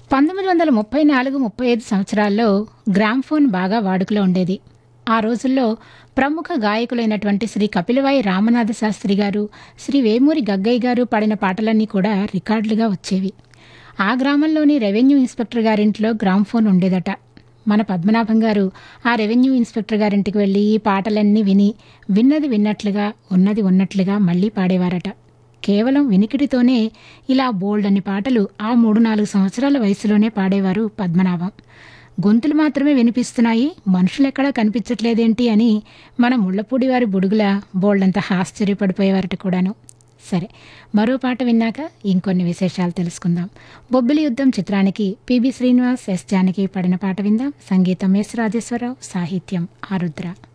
పంతొమ్మిది వందల ముప్పై నాలుగు ముప్పై ఐదు సంవత్సరాల్లో గ్రామ్ఫోన్ బాగా వాడుకలో ఉండేది ఆ రోజుల్లో ప్రముఖ గాయకులైనటువంటి శ్రీ కపిలవాయి రామనాథ శాస్త్రి గారు శ్రీ వేమూరి గగ్గయ్య గారు పాడిన పాటలన్నీ కూడా రికార్డులుగా వచ్చేవి ఆ గ్రామంలోని రెవెన్యూ ఇన్స్పెక్టర్ గారింట్లో గ్రామ్ఫోన్ ఉండేదట మన పద్మనాభం గారు ఆ రెవెన్యూ ఇన్స్పెక్టర్ గారింటికి వెళ్ళి ఈ పాటలన్నీ విని విన్నది విన్నట్లుగా ఉన్నది ఉన్నట్లుగా మళ్ళీ పాడేవారట కేవలం వినికిడితోనే ఇలా బోల్డ్ అన్ని పాటలు ఆ మూడు నాలుగు సంవత్సరాల వయసులోనే పాడేవారు పద్మనాభం గొంతులు మాత్రమే వినిపిస్తున్నాయి మనుషులు ఎక్కడా కనిపించట్లేదేంటి అని మన ముళ్ళపూడి వారి బుడుగుల బోల్డంత ఆశ్చర్యపడిపోయేవారట కూడాను సరే మరో పాట విన్నాక ఇంకొన్ని విశేషాలు తెలుసుకుందాం బొబ్బిలి యుద్ధం చిత్రానికి పిబి శ్రీనివాస్ ఎస్ జానకి పడిన పాట విందాం సంగీతం ఎస్ రాజేశ్వరరావు సాహిత్యం ఆరుద్ర